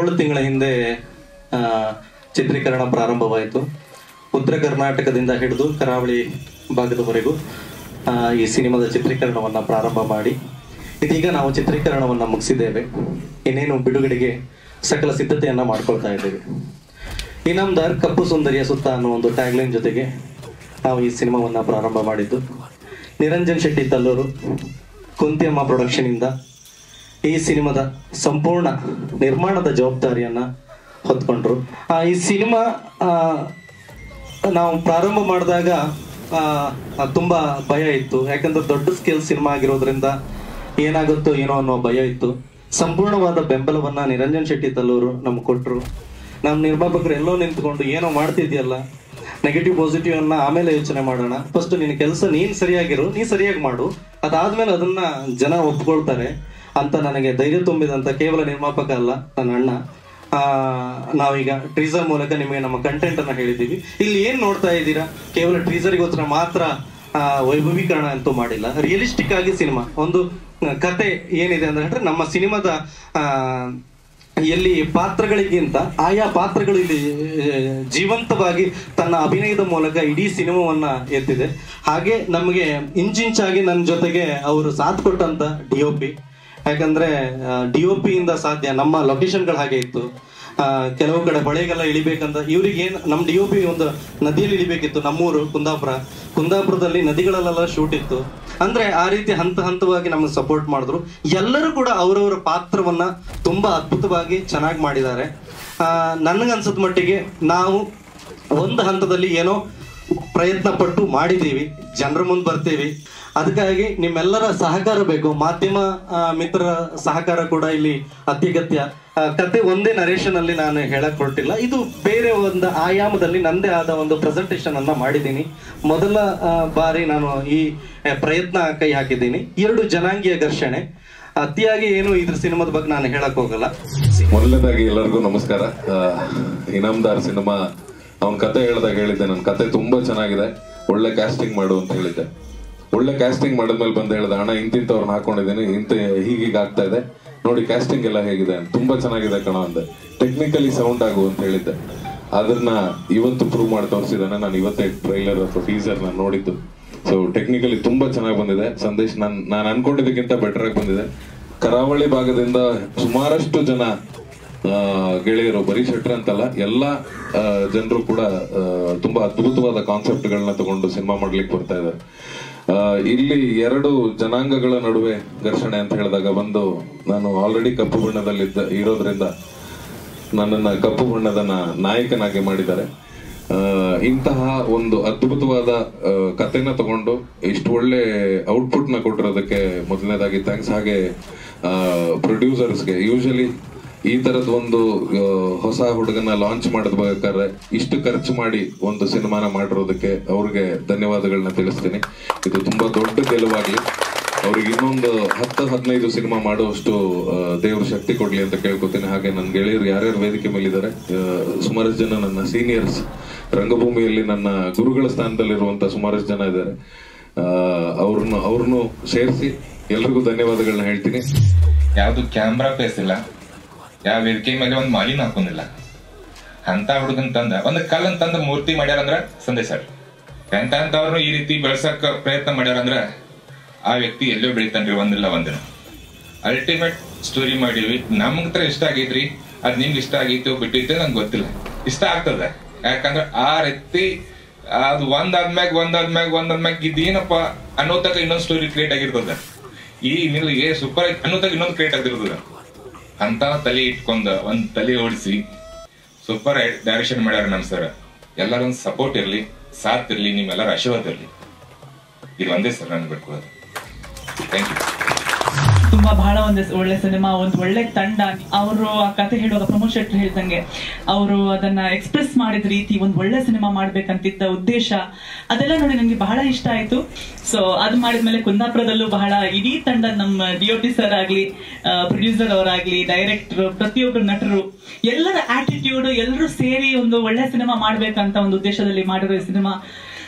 ಏಳು ತಿಂಗಳ ಹಿಂದೆ ಆ, ಚಿತ್ರೀಕರಣ ಪ್ರಾರಂಭವಾಯಿತು ಉತ್ತರ ಕರ್ನಾಟಕದಿಂದ ಹಿಡಿದು ಕರಾವಳಿ ಭಾಗದವರೆಗೂ ಆ, ಈ ಸಿನಿಮಾದ ಚಿತ್ರೀಕರಣವನ್ನ ಪ್ರಾರಂಭ ಮಾಡಿ ಇದೀಗ ನಾವು ಚಿತ್ರೀಕರಣವನ್ನ ಮುಗಿಸಿದ್ದೇವೆ ಇನ್ನೇನು ಬಿಡುಗಡೆಗೆ ಸಕಲ ಸಿದ್ಧತೆಯನ್ನ ಮಾಡ್ಕೊಳ್ತಾ ಇದ್ದೇವೆ ಇನಾಮ್ದಾರ್ ಕಪ್ಪು ಸುಂದರಿಯ ಸುತ್ತ ಅನ್ನೋ ಒಂದು ಟ್ಯಾಗ್ಲೈನ್ ಜೊತೆಗೆ ನಾವು ಈ ಸಿನಿಮಾವನ್ನ ಪ್ರಾರಂಭ ಮಾಡಿದ್ದು ನಿರಂಜನ್ ಶೆಟ್ಟಿ ತಲ್ಲೂರು ಕುಂತಿಯಮ್ಮ ಪ್ರೊಡಕ್ಷನ್ ಇಂದ ಈ ಸಿನಿಮಾದ ಸಂಪೂರ್ಣ ನಿರ್ಮಾಣದ ಜವಾಬ್ದಾರಿಯನ್ನ ಹೊತ್ಕೊಂಡ್ರು ಆ, ಈ ಸಿನಿಮಾ ಆ, ನಾವು ಪ್ರಾರಂಭ ಮಾಡಿದಾಗ ಆ, ಆ, ತುಂಬಾ ಭಯ ಇತ್ತು ಯಾಕಂದ್ರೆ ದೊಡ್ಡ ಸ್ಕೇಲ್ ಸಿನಿಮಾ ಆಗಿರೋದ್ರಿಂದ ಏನಾಗುತ್ತೋ ಏನೋ ಅನ್ನೋ ಭಯ ಇತ್ತು ಸಂಪೂರ್ಣವಾದ ಬೆಂಬಲವನ್ನ ನಿರಂಜನ್ ಶೆಟ್ಟಿ ತಲ್ಲೂರು ನಮ್ಗೆ ಕೊಟ್ರು ನಮ್ಮ ನಿರ್ಮಾಪಕರು ಎಲ್ಲೋ ನಿಂತ್ಕೊಂಡು ಏನೋ ಮಾಡ್ತಿದ್ಯಲ್ಲ ನೆಗೆಟಿವ್ ಪಾಸಿಟಿವ್ ಅನ್ನ ಆಮೇಲೆ ಯೋಚನೆ ಮಾಡೋಣ ಫಸ್ಟ್ ನಿನ್ನ ಕೆಲಸ ನೀನ್ ಸರಿಯಾಗಿರು ನೀ ಸರಿಯಾಗಿ ಮಾಡು ಅದಾದ್ಮೇಲೆ ಅದನ್ನ ಜನ ಒಪ್ಕೊಳ್ತಾರೆ ಅಂತ ನನಗೆ ಧೈರ್ಯ ತುಂಬಿದಂತ ಕೇವಲ ನಿರ್ಮಾಪಕ ಅಲ್ಲ ನನ್ನ ಅಣ್ಣ ಆ, ನಾವೀಗ ಟ್ರೀಸರ್ ಮೂಲಕ ನಿಮಗೆ ನಮ್ಮ ಕಂಟೆಂಟ್ ಅನ್ನ ಹೇಳಿದೀವಿ ಇಲ್ಲಿ ಏನ್ ನೋಡ್ತಾ ಇದ್ದೀರಾ ಕೇವಲ ಟ್ರೀಸರ್ಗೋಸ್ಕರ ಮಾತ್ರ ಆ, ವೈಭವೀಕರಣ ಅಂತೂ ಮಾಡಿಲ್ಲ ರಿಯಲಿಸ್ಟಿಕ್ ಆಗಿ ಸಿನಿಮಾ ಒಂದು ಆ, ಕತೆ ಏನಿದೆ ಅಂತ ಹೇಳಿದ್ರೆ ನಮ್ಮ ಸಿನಿಮಾದ ಆ, ಎಲ್ಲಿ ಪಾತ್ರಗಳಿಗಿಂತ ಆಯಾ ಪಾತ್ರಗಳು ಇಲ್ಲಿ ಆ, ಜೀವಂತವಾಗಿ ತನ್ನ ಅಭಿನಯದ ಮೂಲಕ ಇಡೀ ಸಿನಿಮಾವನ್ನ ಎತ್ತಿದೆ ಹಾಗೆ ನಮಗೆ ಇಂಚಿಂಚಾಗಿ ನನ್ನ ಜೊತೆಗೆ ಅವರು ಸಾಥ್ ಕೊಟ್ಟಂತ ಡಿ ಒ ಪಿ ಯಾಕಂದ್ರೆ ಡಿ ಒ ಪಿ ಇಂದ ಸಾಧ್ಯ ನಮ್ಮ ಲೊಕೇಶನ್ಗಳು ಹಾಗೆ ಇತ್ತು ಆ, ಕೆಲವು ಕಡೆ ಹೊಳೆಗೆಲ್ಲ ಇಳಿಬೇಕಂತ ಇವ್ರಿಗೆ ಏನ್ ನಮ್ ಡಿ ಒ ಪಿ ಒಂದು ನದಿಯಲ್ಲಿ ಇಳಿಬೇಕಿತ್ತು ನಮ್ಮೂರು ಕುಂದಾಪುರ ಕುಂದಾಪುರದಲ್ಲಿ ನದಿಗಳಲ್ಲೆಲ್ಲ ಶೂಟ್ ಇತ್ತು ಅಂದ್ರೆ ಆ ರೀತಿ ಹಂತ ಹಂತವಾಗಿ ನಮ್ಗೆ ಸಪೋರ್ಟ್ ಮಾಡಿದ್ರು ಎಲ್ಲರೂ ಕೂಡ ಅವರವರ ಪಾತ್ರವನ್ನ ತುಂಬಾ ಅದ್ಭುತವಾಗಿ ಚೆನ್ನಾಗಿ ಮಾಡಿದ್ದಾರೆ ಆ ನನಗನ್ಸದ ಮಟ್ಟಿಗೆ ನಾವು ಒಂದು ಹಂತದಲ್ಲಿ ಏನೋ ಪ್ರಯತ್ನ ಪಟ್ಟು ಮಾಡಿದೀವಿ ಜನರ ಮುಂದೆ ಬರ್ತೀವಿ ಅದಕ್ಕಾಗಿ ನಿಮ್ಮೆಲ್ಲರ ಸಹಕಾರ ಬೇಕು ಮಾಧ್ಯಮ ಆ, ಮಿತ್ರರ ಸಹಕಾರ ಕೂಡ ಇಲ್ಲಿ ಅತ್ಯಗತ್ಯ ಆ, ಕತೆ ಒಂದೇ ನರೇಶನ್ ಅಲ್ಲಿ ನಾನು ಹೇಳಕ್ ಹೊರಟಿಲ್ಲ ಇದು ಬೇರೆ ಒಂದು ಆಯಾಮದಲ್ಲಿ ನಂದೇ ಆದ ಒಂದು ಪ್ರೆಸೆಂಟೇಶನ್ ಅನ್ನ ಮಾಡಿದ್ದೀನಿ ಮೊದಲ ಆ, ಬಾರಿ ನಾನು ಈ ಆ, ಪ್ರಯತ್ನ ಕೈ ಹಾಕಿದ್ದೀನಿ ಎರಡು ಜನಾಂಗೀಯ ಘರ್ಷಣೆ ಅತಿಯಾಗಿ ಏನು ಇದ್ರ ಸಿನಿಮಾದ ಬಗ್ಗೆ ನಾನು ಹೇಳಕ್ ಹೋಗಲ್ಲ ಮೊದಲನೇದಾಗಿ ಎಲ್ಲರಿಗೂ ನಮಸ್ಕಾರ ಆ, ಇನಾಮ್ದಾರ್ ಸಿನಿಮಾ ಅವನ್ ಕತೆ ಹೇಳ್ದಾಗ ಹೇಳಿದ್ದೆ ನನ್ನ ಕತೆ ತುಂಬಾ ಚೆನ್ನಾಗಿದೆ ಒಳ್ಳೆ ಕ್ಯಾಸ್ಟಿಂಗ್ ಮಾಡು ಅಂತ ಹೇಳಿದ್ದೆ ಒಳ್ಳೆ ಕ್ಯಾಸ್ಟಿಂಗ್ ಮಾಡಿದ್ಮೇಲೆ ಬಂದು ಹೇಳ್ದೆ ಅಣ್ಣ ಇಂತಿಂತವ್ರನ್ನ ಹಾಕೊಂಡಿದ್ದೀನಿ ಇಂತ ಹೀಗೀಗ ಆಗ್ತಾ ಇದೆ ನೋಡಿ ಕ್ಯಾಸ್ಟಿಂಗ್ ಎಲ್ಲ ಹೇಗಿದೆ ಅಂತ ತುಂಬಾ ಚೆನ್ನಾಗಿದೆ ಕಣ ಅಂದೆ ಟೆಕ್ನಿಕಲಿ ಸೌಂಡ್ ಆಗು ಅಂತ ಹೇಳಿದ್ದೆ ಅದನ್ನ ಇವತ್ತು ಪ್ರೂವ್ ಮಾಡಿ ತೋರಿಸಿದಾನೆ ನಾನು ಇವತ್ತೇ ಟ್ರೈಲರ್ ಅಥವಾ ಟೀಸರ್ ನಾನು ನೋಡಿದ್ದು ಸೊ ಟೆಕ್ನಿಕಲಿ ತುಂಬಾ ಚೆನ್ನಾಗಿ ಬಂದಿದೆ ಸಂದೇಶ್ ನಾನು ನಾನು ಅನ್ಕೊಂಡಿದ್ದಕ್ಕಿಂತ ಬೆಟರ್ ಆಗಿ ಬಂದಿದೆ ಕರಾವಳಿ ಭಾಗದಿಂದ ಸುಮಾರಷ್ಟು ಜನ ಆ, ಗೆಳೆಯರು ಬರೀ ಶೆಟ್ರ್ ಅಂತಲ್ಲ ಎಲ್ಲ ಜನರು ಕೂಡ ಆ, ತುಂಬಾ ಅದ್ಭುತವಾದ ಕಾನ್ಸೆಪ್ಟ್ಗಳನ್ನ ತಗೊಂಡು ಸಿನಿಮಾ ಮಾಡ್ಲಿಕ್ಕೆ ಬರ್ತಾ ಇದ್ದಾರೆ ಆ, ಇಲ್ಲಿ ಎರಡು ಜನಾಂಗಗಳ ನಡುವೆ ಘರ್ಷಣೆ ಅಂತ ಹೇಳಿದಾಗ ಬಂದು ನಾನು ಆಲ್ರೆಡಿ ಕಪ್ಪು ಬಣ್ಣದಲ್ಲಿದ್ದ ಇರೋದ್ರಿಂದ ನನ್ನನ್ನ ಕಪ್ಪು ಬಣ್ಣದ ನ- ನಾಯಕನಾಗಿ ಮಾಡಿದ್ದಾರೆ ಆ, ಇಂತಹ ಒಂದು ಅದ್ಭುತವಾದ ಆ, ಕಥೆನ ತಗೊಂಡು ಇಷ್ಟು ಒಳ್ಳೆ ಔಟ್ಪುಟ್ ನ ಕೊಟ್ಟಿರೋದಕ್ಕೆ ಮೊದಲನೇದಾಗಿ ಥ್ಯಾಂಕ್ಸ್ ಹಾಗೆ ಪ್ರೊಡ್ಯೂಸರ್ಸ್ಗೆ ಯೂಶಲಿ ಈ ತರದ ಒಂದು ಆ, ಹೊಸ ಹುಡುಗನ ಲಾಂಚ್ ಮಾಡಬೇಕಾದ್ರೆ ಇಷ್ಟು ಖರ್ಚು ಮಾಡಿ ಒಂದು ಸಿನಿಮಾನ ಮಾಡಿರೋದಕ್ಕೆ ಅವ್ರಿಗೆ ಧನ್ಯವಾದಗಳನ್ನ ತಿಳಿಸ್ತೀನಿ ಇದು ತುಂಬಾ ದೊಡ್ಡ ಗೆಲುವಾಗ್ಲಿ ಅವ್ರಿಗೆ ಇನ್ನೊಂದು ಹತ್ತು ಹದಿನೈದು ಸಿನಿಮಾ ಮಾಡುವಷ್ಟು ಆ, ದೇವ್ರ ಶಕ್ತಿ ಕೊಡ್ಲಿ ಅಂತ ಕೇಳ್ಕೊತೀನಿ ಹಾಗೆ ನನ್ನ ಗೆಳೆಯರು ಯಾರ್ಯಾರು ವೇದಿಕೆ ಮೇಲಿದ್ದಾರೆ ಆ, ಸುಮಾರಷ್ಟು ಜನ ನನ್ನ ಸೀನಿಯರ್ಸ್ ರಂಗಭೂಮಿಯಲ್ಲಿ ನನ್ನ ಗುರುಗಳ ಸ್ಥಾನದಲ್ಲಿರುವಂತ ಸುಮಾರಷ್ಟು ಜನ ಇದ್ದಾರೆ ಅವ್ರನ್ನು ಅವ್ರನ್ನು ಸೇರಿಸಿ ಎಲ್ರಿಗೂ ಧನ್ಯವಾದಗಳನ್ನ ಹೇಳ್ತೀನಿ ಯಾವ್ದು ಕ್ಯಾಮ್ರಾ ಫೇಸ್ ಇಲ್ಲ ಯಾವ ವೇದಿಕೆ ಮೇಲೆ ಒಂದ್ ಮಾಲಿನ ಹಾಕೊಂಡಿಲ್ಲ ಅಂತ ಹುಡುಗನ್ ತಂದ ಒಂದ್ ಕಲ್ಲನ್ ತಂದ ಮೂರ್ತಿ ಮಾಡ್ಯಾರ ಅಂದ್ರ ಸಂದೇಶ್ ಸರ್ ಎಂತ ಅಂತವ್ರು ಈ ರೀತಿ ಬೆಳ್ಸಕ್ ಪ್ರಯತ್ನ ಮಾಡ್ಯಾರ ಅಂದ್ರ ಆ ವ್ಯಕ್ತಿ ಎಲ್ಲೋ ಬೆಳಿತಾನ್ರಿ ಒಂದಿಲ್ಲ ಒಂದಿನ ಅಲ್ಟಿಮೇಟ್ ಸ್ಟೋರಿ ಮಾಡೀವಿ ನಮ್ಗ್ ತರ ಇಷ್ಟ ಆಗೈತ್ರಿ ಅದ್ ನಿಮ್ಗೆ ಇಷ್ಟ ಆಗೈತೋ ಬಿಟ್ಟೈತೆ ನಂಗೆ ಗೊತ್ತಿಲ್ಲ ಇಷ್ಟ ಆಗ್ತದ ಯಾಕಂದ್ರ ಆ ರೀತಿ ಅದು ಒಂದಾದ್ಮ್ಯಾಗ ಒಂದಾದ್ಮ್ಯಾಗ ಒಂದಾದ್ಮ್ಯಾಗ ಇದೇನಪ್ಪ ಅನ್ನೋತಕ ಇನ್ನೊಂದ್ ಸ್ಟೋರಿ ಕ್ರಿಯೇಟ್ ಆಗಿರ್ತದ ಈ ನಿಲ್ಗೆ ಸೂಪರ್ ಅನ್ನೋತಕ ಇನ್ನೊಂದು ಕ್ರಿಯೇಟ್ ಆಗಿರ್ತದ ಅಂತ ತಲೆ ಇಟ್ಕೊಂಡ ಒಂದ್ ತಲೆ ಓಡಿಸಿ ಸೂಪರ್ ಡೈರೆಕ್ಷನ್ ಮಾಡ್ಯಾರ ನಮ್ ಸರ್ ಎಲ್ಲರ ಸಪೋರ್ಟ್ ಇರ್ಲಿ ಸಾಥ್ ಇರ್ಲಿ ನಿಮ್ಮೆಲ್ಲರ ಆಶೀರ್ವಾದ ಇರ್ಲಿ ಇದು ಒಂದೇ ಸರ್ ನನ್ಗೆ ಬಿಟ್ಕೊಳ್ಳೋದು ಥ್ಯಾಂಕ್ ಯು ತುಂಬಾ ಬಹಳ ಒಂದು ಒಳ್ಳೆ ಸಿನಿಮಾ ಒಂದು ಒಳ್ಳೆ ತಂಡ ಅವರು ಆ ಕತೆ ಹೇಳುವಾಗ ಪ್ರಮೋದ್ ಶೆಟ್ಟಿ ಹೇಳ್ದಂಗೆ ಅವರು ಅದನ್ನ ಎಕ್ಸ್ಪ್ರೆಸ್ ಮಾಡಿದ ರೀತಿ ಒಂದು ಒಳ್ಳೆ ಸಿನಿಮಾ ಮಾಡ್ಬೇಕಂತಿದ್ದ ಉದ್ದೇಶ ಅದೆಲ್ಲ ನೋಡಿ ನನಗೆ ಬಹಳ ಇಷ್ಟ ಆಯ್ತು ಸೊ ಅದು ಮಾಡಿದ್ಮೇಲೆ ಕುಂದಾಪುರದಲ್ಲೂ ಬಹಳ ಇಡೀ ತಂಡ ನಮ್ಮ ಡಿ ಒ ಪಿ ಸರ್ ಆಗ್ಲಿ ಪ್ರೊಡ್ಯೂಸರ್ ಅವರಾಗ್ಲಿ ಡೈರೆಕ್ಟರ್ ಪ್ರತಿಯೊಬ್ಬರು ನಟರು ಎಲ್ಲರ ಆಟಿಟ್ಯೂಡ್ ಎಲ್ಲರೂ ಸೇರಿ ಒಂದು ಒಳ್ಳೆ ಸಿನಿಮಾ ಮಾಡ್ಬೇಕಂತ ಒಂದು ಉದ್ದೇಶದಲ್ಲಿ ಮಾಡಿರೋ ಈ ಸಿನಿಮಾ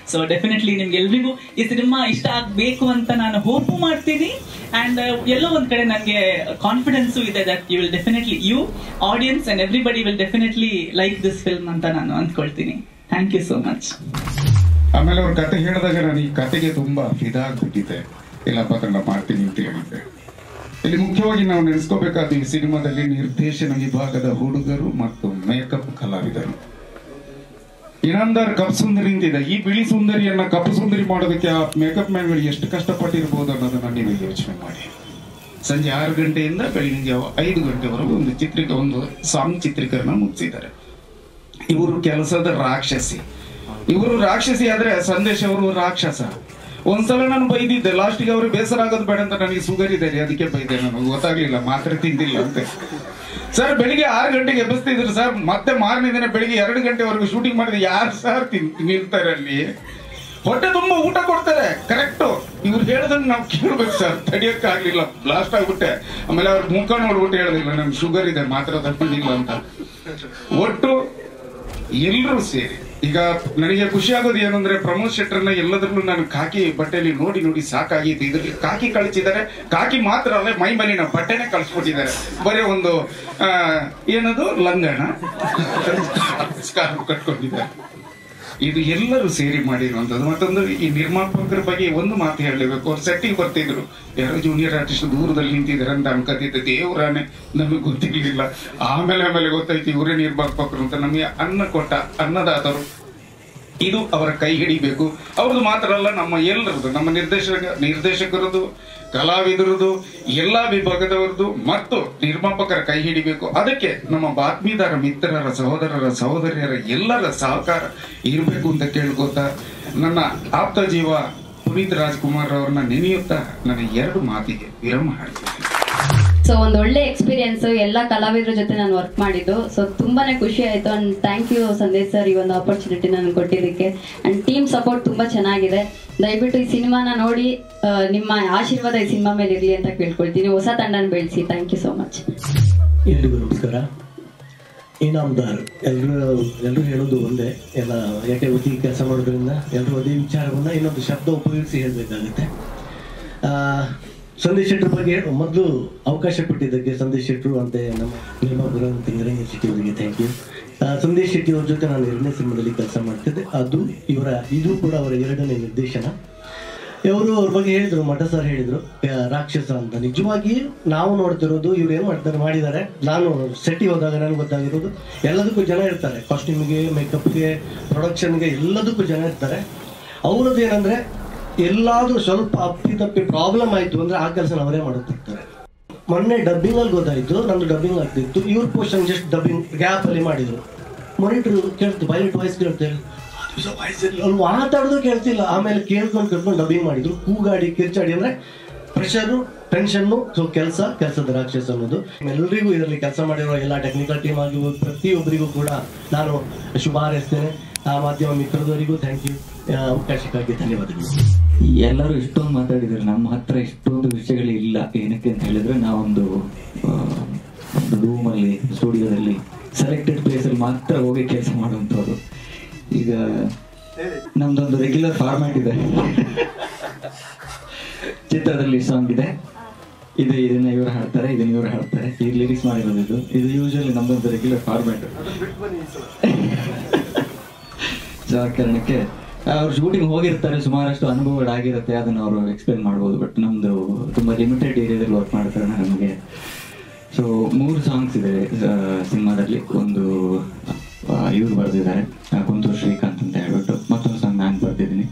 ಸೊ ಡೆಫಿನೆಟ್ಲಿ ನಿಮ್ಗೆ ಎಲ್ರಿಗೂ ಈ ಸಿನಿಮಾ ಇಷ್ಟ ಆಗ್ಬೇಕು ಅಂತ ನಾನು ಹೋಪು ಮಾಡ್ತೀನಿ ಅಂಡ್ ಎಲ್ಲೋ ಒಂದ್ ಕಡೆ ನನಗೆ ಕಾನ್ಫಿಡೆನ್ಸು ಇದೆ that you will definitely you audience and everybody will definitely like this film ಅಂತ ನಾನು ಅಂದ್ಕೊಳ್ತೀನಿ ಥ್ಯಾಂಕ್ ಯು ಸೋ ಮಚ್ ಆಮೇಲೆ ಅವ್ರ ಕತೆ ಹೇಳಿದಾಗ ನಾನು ಈ ಕತೆಗೆ ತುಂಬಾ ಇದಾಗ್ಬಿಟ್ಟಿದ್ದೆ ಇಲ್ಲಪ್ಪ ಕನ್ನಡ ಮಾಡ್ತೀನಿ ಅಂತ ಹೇಳಿದ್ದೆ ಇಲ್ಲಿ ಮುಖ್ಯವಾಗಿ ನಾವು ನೆನೆಸ್ಕೋಬೇಕಾದ ಈ ಸಿನಿಮಾದಲ್ಲಿ ನಿರ್ದೇಶನ ವಿಭಾಗದ ಹುಡುಗರು ಮತ್ತು ಮೇಕಪ್ ಕಲಾವಿದರು ಇನಾಮ್ದಾರ್ ಕಪ್ ಸುಂದರಿ ಅಂತಿದೆ ಈ ಬಿಳಿ ಸುಂದರಿಯನ್ನ ಕಪ್ಪು ಸುಂದರಿ ಮಾಡೋದಕ್ಕೆ ಆ ಮೇಕಪ್ ಮ್ಯಾನ್ಗಳು ಎಷ್ಟು ಕಷ್ಟಪಟ್ಟಿರ್ಬೋದು ಅನ್ನೋದನ್ನ ನೀವು ಯೋಚನೆ ಮಾಡಿ ಸಂಜೆ ಆರು ಗಂಟೆಯಿಂದ ಬೆಳಿಗ್ಗೆ ಐದು ಗಂಟೆವರೆಗೂ ಒಂದು ಚಿತ್ರಿಕ ಒಂದು ಸಾಂಗ್ ಚಿತ್ರೀಕರಣ ಮುಗಿಸಿದ್ದಾರೆ ಇವರು ಕೆಲಸದ ರಾಕ್ಷಸಿ ಇವರು ರಾಕ್ಷಸಿ ಆದ್ರೆ ಸಂದೇಶ್ ಅವರು ರಾಕ್ಷಸ ಒಂದ್ಸಲ ನಾನು ಬೈದಿದ್ದೆ ಲಾಸ್ಟಿಗೆ ಅವರು ಬೇಸರ ಆಗೋದು ಬೇಡ ಅಂತ ನನಗೆ ಸುಗರ್ ಇದೆ ರೀ ಅದಕ್ಕೆ ಬೈದೆ ನನಗೆ ಗೊತ್ತಾಗ್ಲಿಲ್ಲ ಮಾತ್ರೆ ತಿಂದಿಲ್ಲ ಅಂತೆ ಸರ್ ಬೆಳಿಗ್ಗೆ ಆರು ಗಂಟೆಗೆ ಎಬ್ಬಿಸ್ತಿದ್ರು ಸರ್ ಮತ್ತೆ ಮಾರನೇ ದಿನ ಬೆಳಿಗ್ಗೆ ಎರಡು ಗಂಟೆವರೆಗೂ ಶೂಟಿಂಗ್ ಮಾಡಿದ್ರೆ ಯಾರು ಸರ್ ತಿನ್ ನಿಲ್ತಾರೆ ಅಲ್ಲಿ ಹೊಟ್ಟೆ ತುಂಬಾ ಊಟ ಕೊಡ್ತಾರೆ ಕರೆಕ್ಟ್ ಇವ್ರು ಹೇಳ್ದಂಗೆ ನಾವು ಕೇಳ್ಬೇಕು ಸರ್ ತಡಿಯಕ್ಕೆ ಆಗ್ಲಿಲ್ಲ ಬ್ಲಾಸ್ಟ್ ಆಗ್ಬಿಟ್ಟೆ ಆಮೇಲೆ ಅವ್ರ ಮುಖ ನೋಡ್ಬಿಟ್ಟು ಹೇಳೋದಿಲ್ಲ ನಮ್ಗೆ ಶುಗರ್ ಇದೆ ಮಾತ್ರ ತಪ್ಪಿಲ್ಲ ಅಂತ ಒಟ್ಟು ಎಲ್ಲರೂ ಸೇರಿ ಈಗ ನನಗೆ ಖುಷಿ ಆಗೋದು ಏನಂದ್ರೆ ಪ್ರಮೋದ್ ಶೆಟ್ಟರ್ನ ಎಲ್ಲದರಲ್ಲೂ ನಾನು ಕಾಕಿ ಬಟ್ಟೆಯಲ್ಲಿ ನೋಡಿ ನೋಡಿ ಸಾಕಾಗಿತ್ತು ಇದ್ರಲ್ಲಿ ಕಾಕಿ ಕಳಿಸಿದ್ದಾರೆ ಕಾಕಿ ಮಾತ್ರ ಅಲ್ಲ ಮೈ ಮೇಲಿನ ಬಟ್ಟೆನೆ ಕಳಿಸ್ಬಿಟ್ಟಿದ್ದಾರೆ ಬರೀ ಒಂದು ಆ, ಏನದು ಲಂಗಣ ಸ್ಕಾರ್ಫ್ ಕಟ್ಕೊಂಡಿದ್ದಾರೆ ಇದು ಎಲ್ಲರೂ ಸೇರಿ ಮಾಡಿರುವಂತದ್ದು ಮತ್ತೊಂದು ಈ ನಿರ್ಮಾಪಕರ ಬಗ್ಗೆ ಒಂದು ಮಾತು ಹೇಳಲೇಬೇಕು ಅವ್ರು ಸೆಟ್ಟಿಗೆ ಬರ್ತಿದ್ರು ಯಾರೋ ಜೂನಿಯರ್ ಆರ್ಟಿಸ್ಟ್ ದೂರದಲ್ಲಿ ನಿಂತಿದ್ದಾರೆ ಅಂತ ಅನ್ಕತಿದ್ದೆ ದೇವರಾನೆ ನಮಗೆ ಗೊತ್ತಿರ್ಲಿಲ್ಲ ಆಮೇಲೆ ಆಮೇಲೆ ಗೊತ್ತಾಯ್ತು ಇವರೇ ನಿರ್ಮಾಪಕರು ಅಂತ ನಮಗೆ ಅನ್ನ ಕೊಟ್ಟ ಅನ್ನದಾತರು ಇದು ಅವರ ಕೈ ಹಿಡಿಬೇಕು ಅವ್ರದ್ದು ಮಾತ್ರ ಅಲ್ಲ ನಮ್ಮ ಎಲ್ಲರದ್ದು ನಮ್ಮ ನಿರ್ದೇಶಕ ನಿರ್ದೇಶಕರದು ಕಲಾವಿದರದು ಎಲ್ಲಾ ವಿಭಾಗದವರದು ಮತ್ತು ನಿರ್ಮಾಪಕರ ಕೈ ಹಿಡಿಬೇಕು ಅದಕ್ಕೆ ನಮ್ಮ ಬಾತ್ಮೀದಾರ ಮಿತ್ರರ ಸಹೋದರರ ಸಹೋದರಿಯರ ಎಲ್ಲರ ಸಹಕಾರ ಇರಬೇಕು ಅಂತ ಕೇಳ್ಕೊತಾ ನನ್ನ ಆಪ್ತ ಜೀವ ಪುನೀತ್ ರಾಜ್ಕುಮಾರ್ ಅವ್ರನ್ನ ನೆನೆಯುತ್ತಾ ನನ್ನ ಎರಡು ಮಾತಿಗೆ ವಿರಾಮ ಹಾಡ್ತೀನಿ ಸೊ ಒಂದು ಒಳ್ಳೆ ಎಕ್ಸ್ಪೀರಿಯನ್ಸ್ ಎಲ್ಲ ಕಲಾವಿದರ ಜೊತೆ ನಾನು ವರ್ಕ್ ಮಾಡಿದ್ದು ಸೊ ತುಂಬಾನೇ ಖುಷಿ ಆಯ್ತು and thank you Sandesh sir ಈ ಒಂದು ಆಪರ್ಚುನಿಟಿ ನಾನು ಕೊಟ್ಟಿದ್ದಕ್ಕೆ ಅಂಡ್ ಟೀಮ್ ಸಪೋರ್ಟ್ ತುಂಬಾ ಚೆನ್ನಾಗಿದೆ ದಯವಿಟ್ಟು ಈ ಸಿನಿಮಾನ ನೋಡಿ ಆ, ನಿಮ್ಮ ಆಶೀರ್ವಾದ ಈ ಸಿನಿಮಾ ಮೇಲೆ ಇರಲಿ ಅಂತ ಕೇಳ್ಕೊಳ್ತೀನಿ ಹೊಸ ತಂಡನ ಬೆಳೆಸಿ ಥ್ಯಾಂಕ್ ಯು ಸೋ ಮಚ್ ಎಲ್ರಿಗೂ ನಮಸ್ಕಾರ ಇನಾಮ್ದಾರ್ ಎಲ್ಲರೂ ಎಲ್ಲರೂ ಹೇಳೋದು ಒಂದೇ ಎಲ್ಲ ಯಾಕೆ ಒಟ್ಟಿಗೆ ಕೆಲಸ ಮಾಡೋದ್ರಿಂದ ಎಲ್ಲರೂ ಅದೇ ವಿಚಾರವನ್ನ ಇನ್ನೊಂದು ಶಬ್ದ ಉಪಯೋಗಿಸಿ ಹೇಳಬೇಕಾಗುತ್ತೆ ಸಂದೇಶ್ ಶೆಟ್ಟರ್ ಬಗ್ಗೆ ಮೊದಲು ಅವಕಾಶ ಕೊಟ್ಟಿದ್ದಕ್ಕೆ ಸಂದೇಶ್ ಶೆಟ್ಟರು ಅಂತೆ ನಮ್ಮ ನಿರ್ಮಾಪಕರು ಅಂತ ನಿರಂಜನ್ ಶೆಟ್ಟಿ ಅವರಿಗೆ ಥ್ಯಾಂಕ್ ಯು ಸಂದೇಶ್ ಶೆಟ್ಟಿ ಅವ್ರ ಜೊತೆ ನಾನು ಎರಡನೇ ಸಿನಿಮಾದಲ್ಲಿ ಕೆಲಸ ಮಾಡ್ತಿದ್ದೆ ಅದು ಇವರ ಇದು ಕೂಡ ಅವರ ಎರಡನೇ ನಿರ್ದೇಶನ ಇವರು ಅವ್ರ ಬಗ್ಗೆ ಹೇಳಿದ್ರು ಮಠ ಸರ್ ಹೇಳಿದ್ರು ಆ, ರಾಕ್ಷಸ ಅಂತ ನಿಜವಾಗಿ ನಾವು ನೋಡ್ತಿರೋದು ಇವ್ರು ಏನ್ ಮಾಡ್ತಾರೆ ಮಾಡಿದ್ದಾರೆ ನಾನು ಸೆಟ್ಟಿಗೆ ಹೋದಾಗ ನನಗೆ ಗೊತ್ತಾಗಿರೋದು ಎಲ್ಲದಕ್ಕೂ ಜನ ಇರ್ತಾರೆ ಕಾಸ್ಟ್ಯೂಮ್ಗೆ ಮೇಕಪ್ಗೆ ಪ್ರೊಡಕ್ಷನ್ಗೆ ಎಲ್ಲದಕ್ಕೂ ಜನ ಇರ್ತಾರೆ ಅವ್ರದ್ದು ಏನಂದ್ರೆ ಎಲ್ಲಾದ್ರೂ ಸ್ವಲ್ಪ ಅಪ್ಪಿತಪ್ಪಿ ಪ್ರಾಬ್ಲಮ್ ಆಯ್ತು ಅಂದ್ರೆ ಆ ಕೆಲಸ ಅವರೇ ಮಾಡುತ್ತಿರ್ತಾರೆ ಮೊನ್ನೆ ಡಬ್ಬಿಂಗ್ ಅಲ್ಲಿ ಗೊತ್ತಾಯ್ತು ನಂದು ಡಬ್ಬಿಂಗ್ ಆಗ್ತಿತ್ತು ಇವ್ರ ಪೋರ್ಷನ್ ಜಸ್ಟ್ ಡಬ್ಬಿಂಗ್ ಗ್ಯಾಪ್ ಅಲ್ಲಿ ಮಾಡಿದ್ರು ಮಾನಿಟರ್ ಕೇಳ್ತು ಪೈಲಟ್ ವಾಯ್ಸ್ ಕೇಳ್ತೇವೆ ಅಲ್ಲಿ ಮಾತಾಡೋದು ಕೇಳ್ತಿಲ್ಲ ಆಮೇಲೆ ಕೇಳ್ಕೊಂಡು ಕೇಳ್ಕೊಂಡು ಡಬ್ಬಿಂಗ್ ಮಾಡಿದ್ರು ಕೂಗಾಡಿ ಕಿರ್ಚಾಡಿ ಅಂದ್ರೆ ಪ್ರೆಷರು ಟೆನ್ಷನ್ನು ಸೊ ಕೆಲಸ ಕೆಲಸದ ರಾಕ್ಷಸ ಅನ್ನೋದು ಎಲ್ರಿಗೂ ಇದರಲ್ಲಿ ಕೆಲಸ ಮಾಡಿರೋ ಎಲ್ಲ ಟೆಕ್ನಿಕಲ್ ಟೀಮ್ ಆಗಿರ್ಬೋದು ಪ್ರತಿಯೊಬ್ಬರಿಗೂ ಕೂಡ ನಾನು ಶುಭ ಹಾರೈಸ್ತೇನೆ ಆ ಮಾಧ್ಯಮ ಮಿತ್ರದವರಿಗೂ ಥ್ಯಾಂಕ್ ಯು ಅವಕಾಶಕ್ಕಾಗಿ ಧನ್ಯವಾದಗಳು ಎಲ್ಲರೂ ಇಷ್ಟೊಂದು ಮಾತಾಡಿದ್ದಾರೆ ನಮ್ಮ ಹತ್ರ ಇಷ್ಟೊಂದು ವಿಷಯಗಳು ಇಲ್ಲ ಏನಕ್ಕೆ ಅಂತ ಹೇಳಿದ್ರೆ ನಾವೊಂದು ಆ, ಒಂದು ರೂಮಲ್ಲಿ ಸ್ಟುಡಿಯೋದಲ್ಲಿ ಸೆಲೆಕ್ಟೆಡ್ ಪ್ಲೇಸಲ್ಲಿ ಮಾತ್ರ ಹೋಗಿ ಕೆಲಸ ಮಾಡುವಂಥವ್ರು ಈಗ ನಮ್ದೊಂದು ರೆಗ್ಯುಲರ್ ಫಾರ್ಮ್ಯಾಟ್ ಇದೆ ಚಿತ್ರದಲ್ಲಿ ಸಾಂಗ್ ಇದೆ ಇದು ಇದನ್ನ ಇವರು ಹಾಡ್ತಾರೆ ಇದನ್ನ ಇವರು ಹಾಡ್ತಾರೆ ಈ ಲಿರಿಕ್ಸ್ ಮಾಡಿರೋದು ಇದು ಇದು ಯೂಶಲಿ ನಮ್ದೊಂದು ರೆಗ್ಯುಲರ್ ಫಾರ್ಮ್ಯಾಟ್ ಸೊ ಆ ಕಾರಣಕ್ಕೆ ಅವ್ರು ಶೂಟಿಂಗ್ ಹೋಗಿರ್ತಾರೆ ಸುಮಾರಷ್ಟು ಅನುಭವಗಳಾಗಿರುತ್ತೆ ಅದನ್ನ ಅವರು ಎಕ್ಸ್ಪ್ಲೇನ್ ಮಾಡ್ಬೋದು ಬಟ್ ನಮ್ದು ತುಂಬಾ ಲಿಮಿಟೆಡ್ ಏರಿಯಾದಲ್ಲಿ ವರ್ಕ್ ಮಾಡೋ ಕಾರಣ ನಮಗೆ ಸೊ ಮೂರು ಸಾಂಗ್ಸ್ ಇದೆ ಸಿನಿಮಾದಲ್ಲಿ ಒಂದು ಇವ್ರು ಬರೆದಿದ್ದಾರೆ ಕುಂತೂರು ಶ್ರೀಕಾಂತ್ ಅಂತ ಹೇಳ್ಬಿಟ್ಟು ಮತ್ತೊಂದು ಸಾಂಗ್ ನಾನು ಬರ್ದಿದ್ದೀನಿ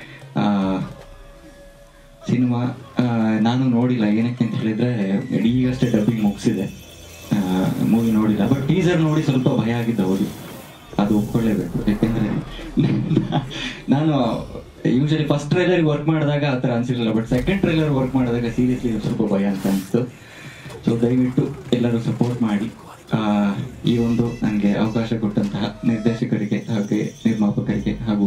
ಸಿನಿಮಾ ನಾನು ನೋಡಿಲ್ಲ ಏನಕ್ಕೆ ಅಂತ ಹೇಳಿದ್ರೆ ಈಗಷ್ಟೇ ಡಬ್ಬಿಂಗ್ ಮುಗಿಸಿದೆ ಮೂವಿ ನೋಡಿಲ್ಲ ಬಟ್ ಟೀಸರ್ ನೋಡಿ ಸ್ವಲ್ಪ ಭಯ ಆಗಿದ್ದ ಹೌದು ಅದು ಒಪ್ಕೊಳ್ಳೇಬೇಕು ಯಾಕೆಂದ್ರೆ ನಾನು ಯೂಶಲಿ ಫಸ್ಟ್ ಟ್ರೈಲರ್ ವರ್ಕ್ ಮಾಡಿದಾಗ ಆ ಥರ ಅನ್ಸಿರಲಿಲ್ಲ ಬಟ್ ಸೆಕೆಂಡ್ ಟ್ರೈಲರ್ ವರ್ಕ್ ಮಾಡಿದಾಗ ಸೀರಿಯಸ್ಲಿ ಸ್ವಲ್ಪ ಭಯ ಅಂತ ಅನಿಸ್ತು ಸೊ ದಯವಿಟ್ಟು ಎಲ್ಲರೂ ಸಪೋರ್ಟ್ ಮಾಡಿ ಆ, ಈ ಒಂದು ನನಗೆ ಅವಕಾಶ ಕೊಟ್ಟಂತಹ ನಿರ್ದೇಶಕರಿಗೆ ಹಾಗೆ ನಿರ್ಮಾಪಕರಿಗೆ ಹಾಗೂ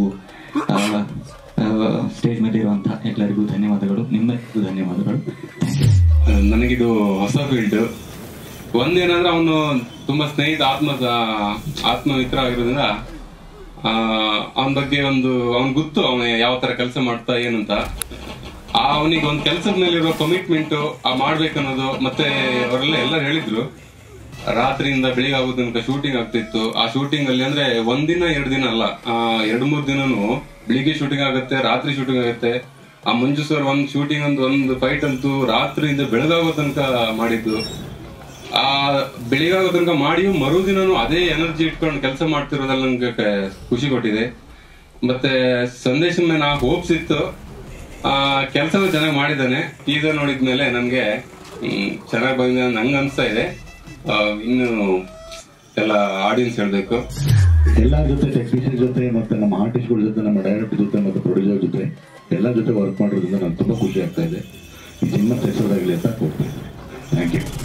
ಸ್ಟೇಜ್ ಮೇಲೆ ಇರುವಂತಹ ಎಲ್ಲರಿಗೂ ಧನ್ಯವಾದಗಳು ನಿಮ್ಮೆಲ್ಲರಿಗೂ ಧನ್ಯವಾದಗಳು ಥ್ಯಾಂಕ್ ಯು ನನಗಿದು ಹೊಸ ಫೀಲ್ಡ್ ಒಂದೇನಂದ್ರೆ ಅವನು ತುಂಬಾ ಸ್ನೇಹಿತ ಆತ್ಮ ಆತ್ಮ ಮಿತ್ರ ಆಗಿರೋದ್ರಿಂದ ಅವನ ಬಗ್ಗೆ ಒಂದು ಅವನ್ ಗೊತ್ತು ಅವನ ಯಾವ ತರ ಕೆಲಸ ಮಾಡ್ತಾ ಏನಂತ ಅವನಿಗೆ ಒಂದು ಕೆಲಸದ ಮೇಲಿರೋ ಕಮಿಟ್ಮೆಂಟ್ ಆ ಮಾಡ್ಬೇಕನ್ನೋದು ಮತ್ತೆ ಅವರೆಲ್ಲ ಎಲ್ಲ ಹೇಳಿದ್ರು ರಾತ್ರಿಯಿಂದ ಬೆಳಿಗ್ಗೆ ಆಗೋ ತನಕ ಶೂಟಿಂಗ್ ಆಗ್ತಿತ್ತು ಆ ಶೂಟಿಂಗ್ ಅಲ್ಲಿ ಅಂದ್ರೆ ಒಂದಿನ ಎರಡು ದಿನ ಅಲ್ಲ ಆ ಎರಡ್ ಮೂರ್ ದಿನನು ಬೆಳಿಗ್ಗೆ ಶೂಟಿಂಗ್ ಆಗುತ್ತೆ ರಾತ್ರಿ ಶೂಟಿಂಗ್ ಆಗುತ್ತೆ ಆ ಮಂಜು ಸರ್ ಒಂದ್ ಶೂಟಿಂಗ್ ಒಂದು ಒಂದು ಫೈಟ್ ಅಂತೂ ರಾತ್ರಿಯಿಂದ ಬೆಳಗಾಗೋ ತನಕ ಮಾಡಿದ್ದು ಆ ಬೆಳಿಗಾಗೋ ತನಕ ಮಾಡಿಯೂ ಮರುದಿನನು ಅದೇ ಎನರ್ಜಿ ಇಟ್ಕೊಂಡು ಕೆಲಸ ಮಾಡ್ತಿರೋದ್ರಲ್ಲಿ ನಂಗೆ ಕ- ಖುಷಿ ಕೊಟ್ಟಿದೆ ಮತ್ತೆ ಸಂದೇಶ ಮೇಲೆ ನಾ ಹೋಪ್ಸ್ ಇತ್ತು ಆ ಕೆಲಸನೂ ಚೆನ್ನಾಗಿ ಮಾಡಿದ್ದಾನೆ ಟೀಸರ್ ನೋಡಿದ್ಮೇಲೆ ನನ್ಗೆ ಚೆನ್ನಾಗಿ ಬಂದಿದೆ ನಂಗೆ ಅನ್ಸ್ತಾ ಇದೆ ಆ, ಇನ್ನು ಎಲ್ಲ ಆಡಿಯನ್ಸ್ ಹೇಳ್ಬೇಕು ಎಲ್ಲರ ಜೊತೆ ಟೆಕ್ನಿಷಿಯನ್ ಜೊತೆ ಮತ್ತೆ ನಮ್ಮ ಆರ್ಟಿಸ್ಟ್ಗಳ ಜೊತೆ ನಮ್ಮ ಡೈರೆಕ್ಟರ್ ಜೊತೆ ಮತ್ತೆ ಪ್ರೊಡ್ಯೂಸರ್ ಜೊತೆ ಎಲ್ಲ ಜೊತೆ ವರ್ಕ್ ಮಾಡೋದ್ರಿಂದ ನಂಗೆ ತುಂಬಾ ಖುಷಿ ಆಗ್ತಾ ಇದೆ ಈ ಸಿನಿಮಾ ಸಕ್ಸಸ್ ಆಗಲಿ ಅಂತ ಕೊಡ್ತೀನಿ ಥ್ಯಾಂಕ್ ಯು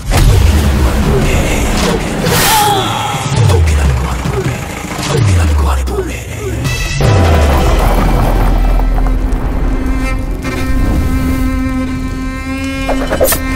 Thank